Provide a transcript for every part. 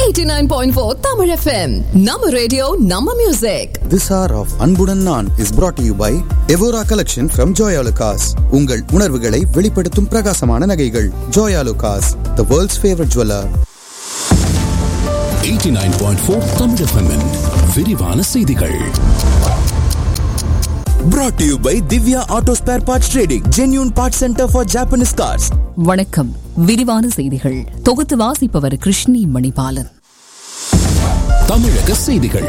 89.4 Tamil FM. Nama radio, Nama music. This hour of அன்புடன் நான் is brought to you by Evora Collection from Joya Lucas. உங்கள் உணர்வுகளை வெளிப்படுத்தும் பிரகாசமான நகைகள் Joya Lucas, the world's favorite jeweler. 89.4 Tamil FM -இன் விரிவான செய்திகள் brought to you by Divya Auto Spare Parts Trading, genuine parts center for Japanese cars. வணக்கம் விரிவான செய்திகள் தொகுத்து வாசிப்பவர் கிருஷ்ணி மணிபாலன் தமிழக செய்திகள்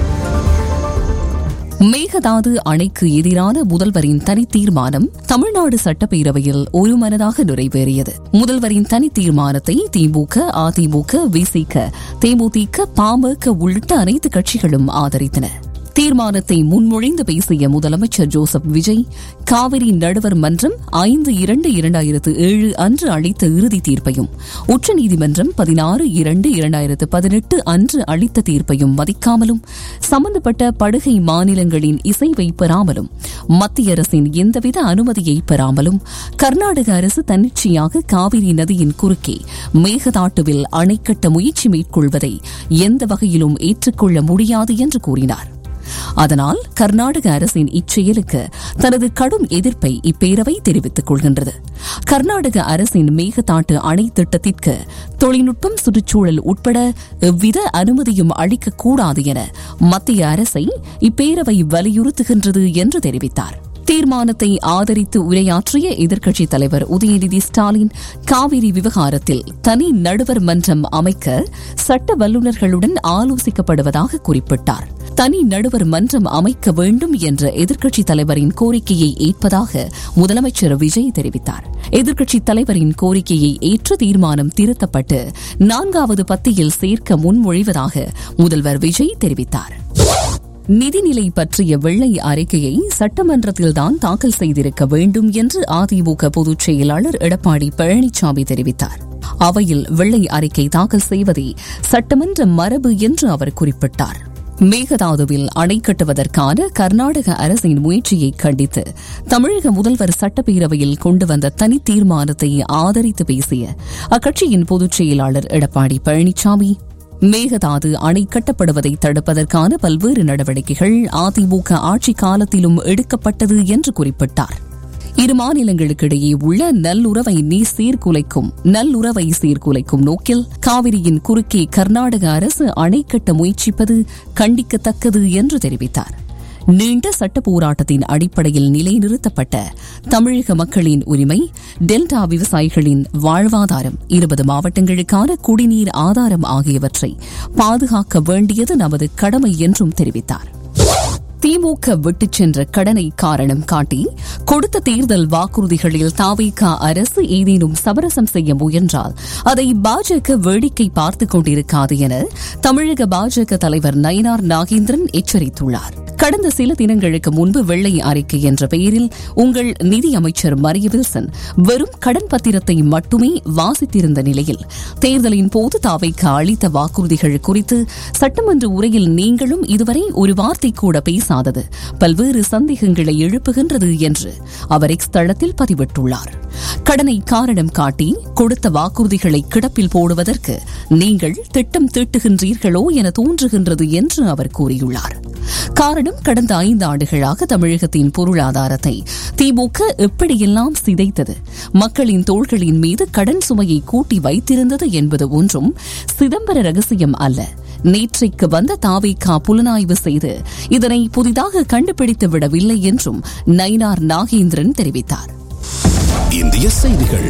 மேகதாது அணைக்கு எதிரான முதல்வரின் தனி தீர்மானம் தமிழ்நாடு சட்டப்பேரவையில் ஒருமனதாக நிறைவேறியது முதல்வரின் தனி தீர்மானத்தை திமுக அதிமுக விசிக தேமுதிக பாமக உள்ளிட்ட அனைத்து கட்சிகளும் ஆதரித்தன தீர்மானத்தை முன்மொழிந்து பேசிய முதலமைச்சர் ஜோசப் விஜய் காவிரி நடுவர் மன்றம் ஐந்து இரண்டு இரண்டாயிரத்து ஏழு அன்று அளித்த இறுதி தீர்ப்பையும் உச்சநீதிமன்றம் பதினாறு இரண்டு இரண்டாயிரத்து பதினெட்டு அன்று அளித்த தீர்ப்பையும் மதிக்காமலும் சம்பந்தப்பட்ட படுகை மாநிலங்களின் இசைவை பெறாமலும் மத்திய அரசின் எந்தவித அனுமதியை பெறாமலும் கர்நாடக அரசு தன்னிச்சையாக காவிரி நதியின் குறுக்கே மேகதாட்டுவில் அணை கட்ட முயற்சி மேற்கொள்வதை எந்த வகையிலும் ஏற்றுக்கொள்ள முடியாது என்று கூறினார் அதனால் கர்நாடக அரசின் இச்செயலுக்கு தனது கடும் எதிர்ப்பை இப்பேரவை தெரிவித்துக் கொள்கின்றது கர்நாடக அரசின் மேகதாட்டு அணை திட்டத்திற்கு தொழில்நுட்பம் சுற்றுச்சூழல் உட்பட எவ்வித அனுமதியும் அளிக்கக்கூடாது என மத்திய அரசை இப்பேரவை வலியுறுத்துகின்றது என்று தெரிவித்தார் தீர்மானத்தை ஆதரித்து உரையாற்றிய எதிர்க்கட்சித் தலைவர் உதயநிதி ஸ்டாலின் காவிரி விவகாரத்தில் தனி நடுவர் மன்றம் அமைக்க சட்ட வல்லுநர்களுடன் ஆலோசிக்கப்படுவதாக குறிப்பிட்டார் தனி நடுவர் மன்றம் அமைக்க வேண்டும் என்ற எதிர்க்கட்சித் தலைவரின் கோரிக்கையை ஏற்பதாக முதலமைச்சர் விஜய் தெரிவித்தார் எதிர்க்கட்சித் தலைவரின் கோரிக்கையை ஏற்று தீர்மானம் திருத்தப்பட்டு நான்காவது பத்தியில் சேர்க்க முன்மொழிவதாக முதல்வர் விஜய் தெரிவித்தார் நிதிநிலை பற்றிய வெள்ளை அறிக்கையை சட்டமன்றத்தில்தான் தாக்கல் செய்திருக்க வேண்டும் என்று அதிமுக பொதுச் செயலாளர் எடப்பாடி பழனிசாமி தெரிவித்தார் அவையில் வெள்ளை அறிக்கை தாக்கல் செய்வதே சட்டமன்ற மரபு என்று அவர் குறிப்பிட்டார் மேகதாதுவில் அணை கட்டுவதற்கான கர்நாடக அரசின் முயற்சியை கண்டித்து தமிழக முதல்வர் சட்டப்பேரவையில் கொண்டு வந்த தனி தீர்மானத்தை ஆதரித்து பேசிய அக்கட்சியின் பொதுச் செயலாளர் எடப்பாடி பழனிசாமி மேகதாது அணை கட்டப்படுவதை தடுப்பதற்கான பல்வேறு நடவடிக்கைகள் அதிமுக ஆட்சி காலத்திலும் எடுக்கப்பட்டது என்று குறிப்பிட்டார் இரு மாநிலங்களுக்கிடையே உள்ள நல்லுறவை நீ சீர்குலைக்கும் நல்லுறவை சீர்குலைக்கும் நோக்கில் காவிரியின் குறுக்கே கர்நாடக அரசு அணை கட்ட முயற்சிப்பது கண்டிக்கத்தக்கது என்று தெரிவித்தார் நீண்ட சட்ட போராட்டத்தின் அடிப்படையில் நிலைநிறுத்தப்பட்ட தமிழக மக்களின் உரிமை டெல்டா விவசாயிகளின் வாழ்வாதாரம் இருபது மாவட்டங்களுக்கான குடிநீர் ஆதாரம் ஆகியவற்றை பாதுகாக்க வேண்டியது நமது கடமை என்றும் தெரிவித்தார் திமுக விட்டுச் சென்ற கடனை காரணம் காட்டி கொடுத்த தேர்தல் வாக்குறுதிகளில் தாவேகா அரசு ஏதேனும் சமரசம் செய்ய முயன்றால் அதை பாஜக வேடிக்கை பார்த்துக் கொண்டிருக்காது என தமிழக பாஜக தலைவர் நயினார் நாகேந்திரன் எச்சரித்துள்ளார் கடந்த சில தினங்களுக்கு முன்பு வெள்ளை அறிக்கை என்ற பெயரில் உங்கள் நிதி அமைச்சர் மரிய வில்சன் வெறும் கடன் பத்திரத்தை மட்டுமே வாசித்திருந்த நிலையில் தேர்தலின் போது தாவைக்கு அளித்த வாக்குறுதிகள் குறித்து சட்டமன்ற உரையில் நீங்களும் இதுவரை ஒரு வார்த்தை கூட பேசாதது பல்வேறு சந்தேகங்களை எழுப்புகின்றது என்று அவர் எக்ஸ் தளத்தில் பதிவிட்டுள்ளார் கடனை காரணம் காட்டி கொடுத்த வாக்குறுதிகளை கிடப்பில் போடுவதற்கு நீங்கள் திட்டம் தீட்டுகின்றீர்களோ என தோன்றுகின்றது என்று அவர் கூறியுள்ளார் காரணம் கடந்த ஐந்து ஆண்டுகளாக தமிழகத்தின் பொருளாதாரத்தை திமுக எப்படியெல்லாம் சிதைத்தது மக்களின் தோள்களின் மீது கடன் சுமையை கூட்டி வைத்திருந்தது என்பது ஒன்றும் சிதம்பர ரகசியம் அல்ல நேற்றைக்கு வந்த தாவேகா புலனாய்வு செய்து இதனை புதிதாக கண்டுபிடித்து விடவில்லை என்றும் நயினார் நாகேந்திரன் தெரிவித்தார் இந்திய செய்திகள்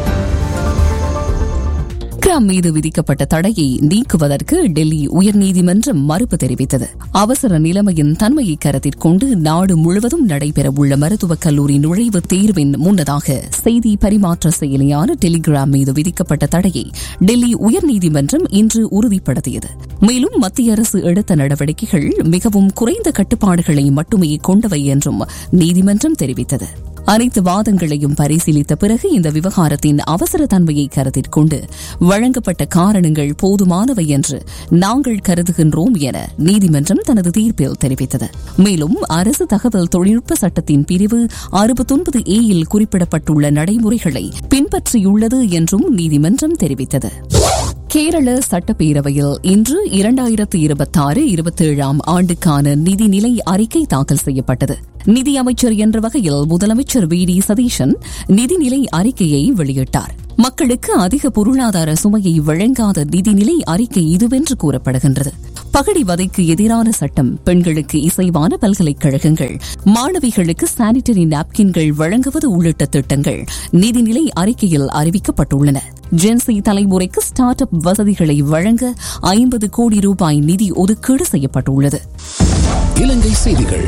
விக்ரம் மீது விதிக்கப்பட்ட தடையை நீக்குவதற்கு டெல்லி உயர்நீதிமன்றம் மறுப்பு தெரிவித்தது அவசர நிலைமையின் தன்மையை கருத்தில் கொண்டு நாடு முழுவதும் நடைபெறவுள்ள மருத்துவக் கல்லூரி நுழைவுத் தேர்வின் முன்னதாக செய்தி பரிமாற்ற செயலியான டெலிகிராம் மீது விதிக்கப்பட்ட தடையை டெல்லி உயர்நீதிமன்றம் இன்று உறுதிப்படுத்தியது மேலும் மத்திய அரசு எடுத்த நடவடிக்கைகள் மிகவும் குறைந்த கட்டுப்பாடுகளை மட்டுமே கொண்டவை என்றும் நீதிமன்றம் தெரிவித்தது அனைத்து வாதங்களையும் பரிசீலித்த பிறகு இந்த விவகாரத்தின் அவசர தன்மையை கருத்தில் கொண்டு வழங்கப்பட்ட காரணங்கள் போதுமானவை என்று நாங்கள் கருதுகின்றோம் என நீதிமன்றம் தனது தீர்ப்பில் தெரிவித்தது மேலும் அரசு தகவல் தொழில்நுட்ப சட்டத்தின் பிரிவு அறுபத்தொன்பது ஏயில் குறிப்பிடப்பட்டுள்ள நடைமுறைகளை பின்பற்றியுள்ளது என்றும் நீதிமன்றம் தெரிவித்தது கேரள சட்டப்பேரவையில் இன்று இரண்டாயிரத்து இருபத்தாறு இருபத்தேழாம் ஆண்டுக்கான நிதிநிலை அறிக்கை தாக்கல் செய்யப்பட்டது நிதியமைச்சர் என்ற வகையில் முதலமைச்சர் வி டி சதீஷன் நிதிநிலை அறிக்கையை வெளியிட்டார் மக்களுக்கு அதிக பொருளாதார சுமையை வழங்காத நிதிநிலை அறிக்கை இதுவென்று கூறப்படுகின்றது பகடிவதைக்கு எதிரான சட்டம் பெண்களுக்கு இசைவான பல்கலைக்கழகங்கள் மாணவிகளுக்கு சானிட்டரி நாப்கின்கள் வழங்குவது உள்ளிட்ட திட்டங்கள் நிதிநிலை அறிக்கையில் அறிவிக்கப்பட்டுள்ளன ஜென்சி தலைமுறைக்கு ஸ்டார்ட் அப் வசதிகளை வழங்க ஐம்பது கோடி ரூபாய் நிதி ஒதுக்கீடு செய்யப்பட்டுள்ளது இலங்கை செய்திகள்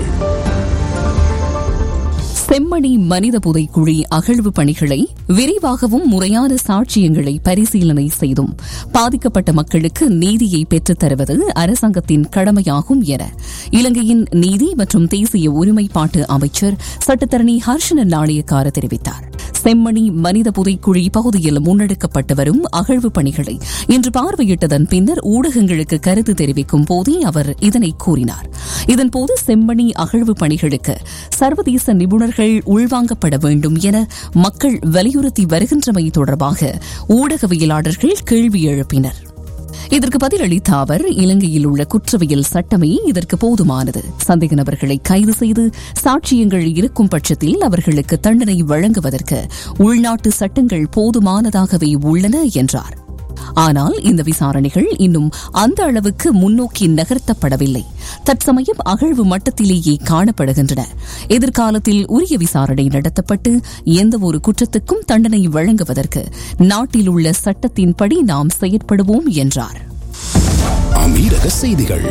செம்மணி மனித புதைக்குழி அகழ்வு பணிகளை விரிவாகவும் முறையான சாட்சியங்களை பரிசீலனை செய்தும் பாதிக்கப்பட்ட மக்களுக்கு நீதியை பெற்றுத் தருவது அரசாங்கத்தின் கடமையாகும் என இலங்கையின் நீதி மற்றும் தேசிய ஒருமைப்பாட்டு அமைச்சர் சட்டத்தரணி ஹர்ஷன நாணயக்கார தெரிவித்தார் செம்மணி மனித புதைக்குழி பகுதியில் முன்னெடுக்கப்பட்டு வரும் அகழ்வு பணிகளை இன்று பார்வையிட்டதன் பின்னர் ஊடகங்களுக்கு கருத்து தெரிவிக்கும் போதே அவர் இதனை கூறினார் இதன்போது செம்மணி அகழ்வு பணிகளுக்கு சர்வதேச நிபுணர்கள் உள்வாங்கப்பட வேண்டும் என மக்கள் வலியுறுத்தி வருகின்றமை தொடர்பாக ஊடகவியலாளர்கள் கேள்வி எழுப்பினர் இதற்கு பதிலளித்த அவர் இலங்கையில் உள்ள குற்றவியல் சட்டமே இதற்கு போதுமானது சந்தேக நபர்களை கைது செய்து சாட்சியங்கள் இருக்கும் பட்சத்தில் அவர்களுக்கு தண்டனை வழங்குவதற்கு உள்நாட்டு சட்டங்கள் போதுமானதாகவே உள்ளன என்றார் ஆனால் இந்த விசாரணைகள் இன்னும் அந்த அளவுக்கு முன்னோக்கி நகர்த்தப்படவில்லை தற்சமயம் அகழ்வு மட்டத்திலேயே காணப்படுகின்றன எதிர்காலத்தில் உரிய விசாரணை நடத்தப்பட்டு எந்தவொரு குற்றத்துக்கும் தண்டனை வழங்குவதற்கு நாட்டில் உள்ள சட்டத்தின்படி நாம் செயற்படுவோம் என்றார் அமீரக செய்திகள்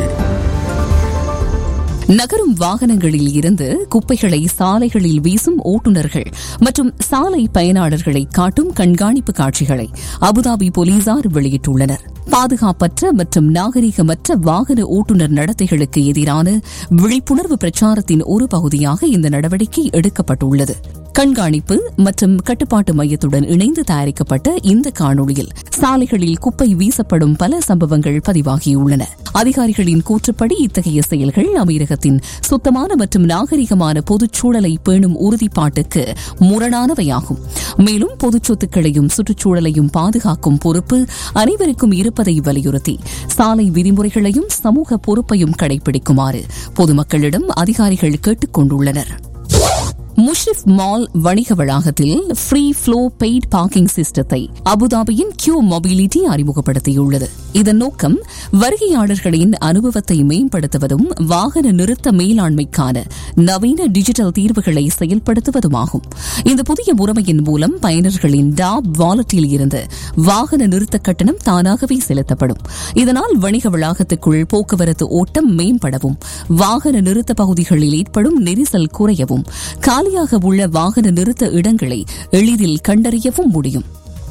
நகரும் வாகனங்களில் இருந்து குப்பைகளை சாலைகளில் வீசும் ஓட்டுநர்கள் மற்றும் சாலை பயனாளர்களை காட்டும் கண்காணிப்பு காட்சிகளை அபுதாபி போலீசார் வெளியிட்டுள்ளனர் பாதுகாப்பற்ற மற்றும் நாகரிகமற்ற வாகன ஓட்டுநர் நடத்தைகளுக்கு எதிரான விழிப்புணர்வு பிரச்சாரத்தின் ஒரு பகுதியாக இந்த நடவடிக்கை எடுக்கப்பட்டுள்ளது கண்காணிப்பு மற்றும் கட்டுப்பாட்டு மையத்துடன் இணைந்து தயாரிக்கப்பட்ட இந்த காணொளியில் சாலைகளில் குப்பை வீசப்படும் பல சம்பவங்கள் பதிவாகியுள்ளன அதிகாரிகளின் கூற்றுப்படி இத்தகைய செயல்கள் அமீரகத்தின் சுத்தமான மற்றும் நாகரிகமான பொதுச்சூழலை பேணும் உறுதிப்பாட்டுக்கு முரணானவையாகும் மேலும் பொதுச் சொத்துக்களையும் சுற்றுச்சூழலையும் பாதுகாக்கும் பொறுப்பு அனைவருக்கும் இருப்பதை வலியுறுத்தி சாலை விதிமுறைகளையும் சமூக பொறுப்பையும் கடைபிடிக்குமாறு பொதுமக்களிடம் அதிகாரிகள் கேட்டுக் கொண்டுள்ளனர் முஷ்ரிப் மால் வணிக வளாகத்தில் ஃப்ரீ ஃப்ளோ பெய்ட் பார்க்கிங் சிஸ்டத்தை அபுதாபியின் கியூ மொபிலிட்டி அறிமுகப்படுத்தியுள்ளது இதன் நோக்கம் வருகையாளர்களின் அனுபவத்தை மேம்படுத்துவதும் வாகன நிறுத்த மேலாண்மைக்கான நவீன டிஜிட்டல் தீர்வுகளை செயல்படுத்துவதுமாகும் இந்த புதிய முறைமையின் மூலம் பயனர்களின் டாப் வாலெட்டில் இருந்து வாகன நிறுத்த கட்டணம் தானாகவே செலுத்தப்படும் இதனால் வணிக வளாகத்துக்குள் போக்குவரத்து ஓட்டம் மேம்படவும் வாகன நிறுத்த பகுதிகளில் ஏற்படும் நெரிசல் குறையவும் காலியாக உள்ள வாகன நிறுத்த இடங்களை எளிதில் கண்டறியவும் முடியும்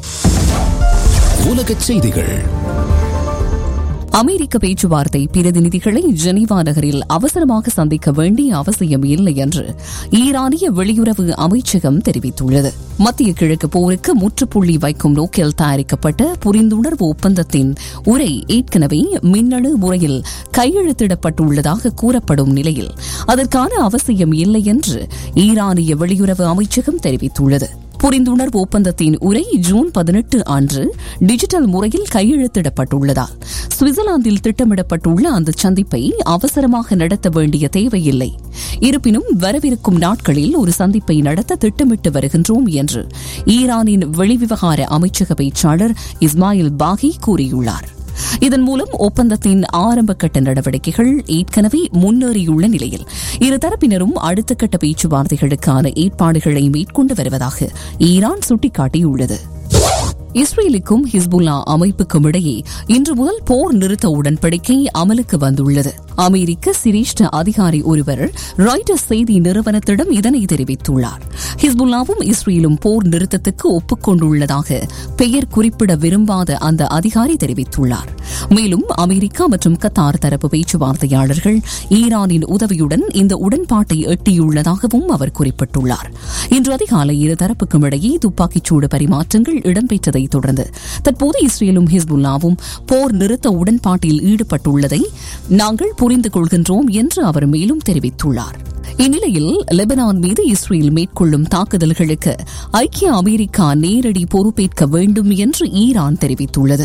உலகச் செய்திகள் அமெரிக்க பேச்சுவார்த்தை பிரதிநிதிகளை ஜெனீவா நகரில் அவசரமாக சந்திக்க வேண்டிய அவசியம் இல்லை என்று ஈரானிய வெளியுறவு அமைச்சகம் தெரிவித்துள்ளது மத்திய கிழக்கு போருக்கு முற்றுப்புள்ளி வைக்கும் நோக்கில் தயாரிக்கப்பட்ட புரிந்துணர்வு ஒப்பந்தத்தின் உரை ஏற்கனவே மின்னணு முறையில் கையெழுத்திடப்பட்டுள்ளதாக கூறப்படும் நிலையில் அதற்கான அவசியம் இல்லை என்று ஈரானிய வெளியுறவு அமைச்சகம் தெரிவித்துள்ளது புரிந்துணர்வு ஒப்பந்தத்தின் உரை ஜூன் பதினெட்டு அன்று டிஜிட்டல் முறையில் கையெழுத்திடப்பட்டுள்ளதால் சுவிட்சர்லாந்தில் திட்டமிடப்பட்டுள்ள அந்த சந்திப்பை அவசரமாக நடத்த வேண்டிய தேவையில்லை இருப்பினும் வரவிருக்கும் நாட்களில் ஒரு சந்திப்பை நடத்த திட்டமிட்டு வருகின்றோம் என்று ஈரானின் வெளிவிவகார அமைச்சக பேச்சாளர் இஸ்மாயில் பாகி கூறியுள்ளார் இதன் மூலம் ஒப்பந்தத்தின் ஆரம்ப கட்ட நடவடிக்கைகள் ஏற்கனவே முன்னேறியுள்ள நிலையில் இருதரப்பினரும் அடுத்த கட்ட பேச்சுவார்த்தைகளுக்கான ஏற்பாடுகளை மேற்கொண்டு வருவதாக ஈரான் சுட்டிக்காட்டியுள்ளது இஸ்ரேலுக்கும் ஹிஸ்புல்லா அமைப்புக்கும் இடையே இன்று முதல் போர் நிறுத்த உடன்படிக்கை அமலுக்கு வந்துள்ளது அமெரிக்க சிரேஷ்ட அதிகாரி ஒருவர் ராய்டர்ஸ் செய்தி நிறுவனத்திடம் இதனை தெரிவித்துள்ளார் ஹிஸ்புல்லாவும் இஸ்ரேலும் போர் நிறுத்தத்துக்கு ஒப்புக்கொண்டுள்ளதாக பெயர் குறிப்பிட விரும்பாத அந்த அதிகாரி தெரிவித்துள்ளார் மேலும் அமெரிக்கா மற்றும் கத்தார் தரப்பு பேச்சுவார்த்தையாளர்கள் ஈரானின் உதவியுடன் இந்த உடன்பாட்டை எட்டியுள்ளதாகவும் அவர் குறிப்பிட்டுள்ளார் இன்று அதிகாலை இரு தரப்புக்கும் இடையே துப்பாக்கிச்சூடு பரிமாற்றங்கள் இடம்பெற்றதை தொடர்ந்து தற்போது இஸ்ரேலும் ஹிஸ்புல்லாவும் போர் நிறுத்த உடன்பாட்டில் ஈடுபட்டுள்ளதை நாங்கள் புரிந்து கொள்கின்றோம் என்று அவர் மேலும் தெரிவித்துள்ளார் இந்நிலையில் லெபனான் மீது இஸ்ரேல் மேற்கொள்ளும் தாக்குதல்களுக்கு ஐக்கிய அமெரிக்கா நேரடி பொறுப்பேற்க வேண்டும் என்று ஈரான் தெரிவித்துள்ளது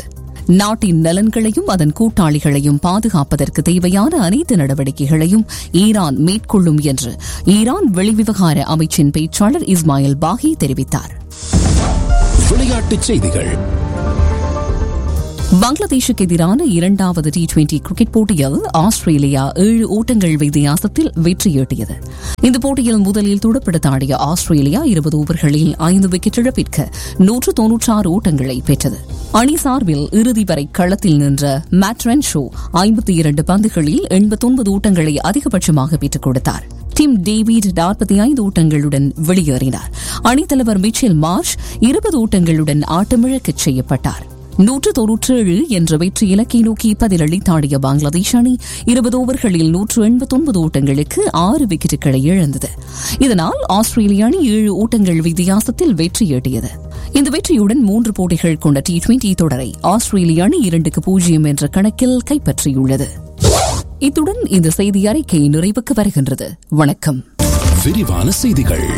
நாட்டின் நலன்களையும் அதன் கூட்டாளிகளையும் பாதுகாப்பதற்கு தேவையான அனைத்து நடவடிக்கைகளையும் ஈரான் மேற்கொள்ளும் என்று ஈரான் வெளிவிவகார அமைச்சின் பேச்சாளர் இஸ்மாயில் பாகி தெரிவித்தார் விளையாட்டுச் செய்திகள் பங்களாதேஷுக்கு எதிரான இரண்டாவது டி டுவெண்டி கிரிக்கெட் போட்டியில் ஆஸ்திரேலியா ஏழு ஓட்டங்கள் வித்தியாசத்தில் வெற்றியீட்டியது இந்த போட்டியில் முதலில் துடுப்படுத்த ஆடிய ஆஸ்திரேலியா இருபது ஓவர்களில் ஐந்து விக்கெட் இழப்பிற்கு நூற்று தொன்னூற்றாறு ஓட்டங்களை பெற்றது அணி சார்பில் இறுதி வரை களத்தில் நின்ற மேட்ரன் ஷோ ஐம்பத்தி இரண்டு பந்துகளில் எண்பத்தொன்பது ஓட்டங்களை அதிகபட்சமாக பெற்றுக் கொடுத்தார் டிம் டேவிட் நாற்பத்தி ஐந்து ஓட்டங்களுடன் வெளியேறினார் அணித்தலைவர் மிச்சேல் மார்ஷ் இருபது ஓட்டங்களுடன் ஆட்டமிழக்கச் செய்யப்பட்டார் நூற்று தொன்னூற்றேழு என்ற வெற்றி இலக்கை நோக்கி பதிலளித்தாடிய பங்களாதேஷ் அணி இருபது ஓவர்களில் நூற்று எண்பத்தொன்பது ஓட்டங்களுக்கு ஆறு விக்கெட்டுகளை இழந்தது இதனால் ஆஸ்திரேலிய அணி ஏழு ஓட்டங்கள் வித்தியாசத்தில் வெற்றியீட்டியது இந்த வெற்றியுடன் மூன்று போட்டிகள் கொண்ட டி டுவெண்டி தொடரை ஆஸ்திரேலிய அணி இரண்டுக்கு பூஜ்ஜியம் என்ற கணக்கில் கைப்பற்றியுள்ளது இத்துடன் இந்த செய்தி அறிக்கை நிறைவுக்கு வருகின்றது வணக்கம் விரிவான செய்திகள்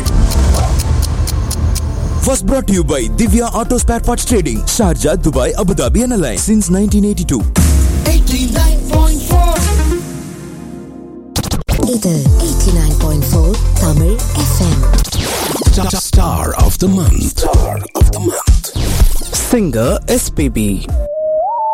Was brought to you by Divya Auto Spare Parts Trading, Sharjah, Dubai, Abu Dhabi, and Alliance since 1982. இது 89.4 Tamil FM Star of the month. Star of the month. Singer SPB